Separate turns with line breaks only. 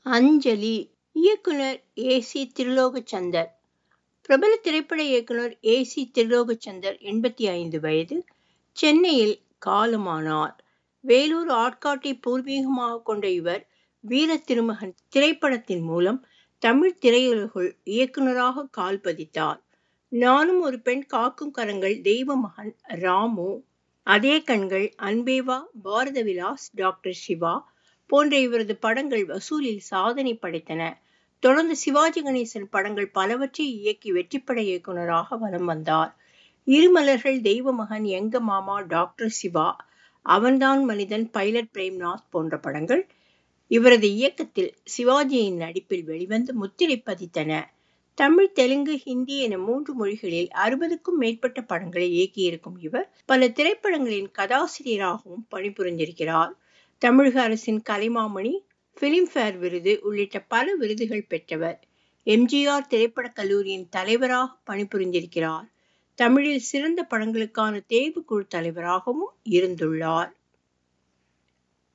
அஞ்சலி இயக்குனர் A C Tirulokchandar பிரபல திரைப்பட இயக்குனர் ஏ சி திருலோகச்சந்தர் எண்பத்தி ஐந்து வயது சென்னையில் காலமானார் வேலூர் ஆட்காட்டை பூர்வீகமாக கொண்ட இவர் வீர திருமகன் திரைப்படத்தின் மூலம் தமிழ் திரையுலகுள் இயக்குனராக கால் பதித்தார் நானும் ஒரு பெண் காக்கும் கரங்கள் தெய்வ மகன் ராமு அதே கண்கள் அன்பேவா பாரத விலாஸ் டாக்டர் சிவா போன்ற இவரது படங்கள் வசூலில் சாதனை படைத்தன தொடர்ந்து சிவாஜி கணேசன் படங்கள் பலவற்றை இயக்கி வெற்றிப்பட இயக்குனராக வலம் வந்தார் இருமலர்கள் தெய்வ மகன் எங்க மாமா டாக்டர் சிவா அவன்தான் மனிதன் பைலட் பிரேம்நாத் போன்ற படங்கள் இவரது இயக்கத்தில் சிவாஜியின் நடிப்பில் வெளிவந்து முத்திரை பதித்தன தமிழ் தெலுங்கு ஹிந்தி என மூன்று மொழிகளில் அறுபதுக்கும் மேற்பட்ட படங்களை இயக்கியிருக்கும் இவர் பல திரைப்படங்களின் கதாசிரியராகவும் பணிபுரிந்திருக்கிறார் தமிழக அரசின் கலைமாமணி பிலிம்பேர் விருது உள்ளிட்ட பல விருதுகள் பெற்றவர் எம்ஜிஆர் திரைப்படக் கல்லூரியின் தலைவராக பணிபுரிந்திருக்கிறார் தமிழில் சிறந்த படங்களுக்கான தேர்வுக்குழு தலைவராகவும் இருந்துள்ளார்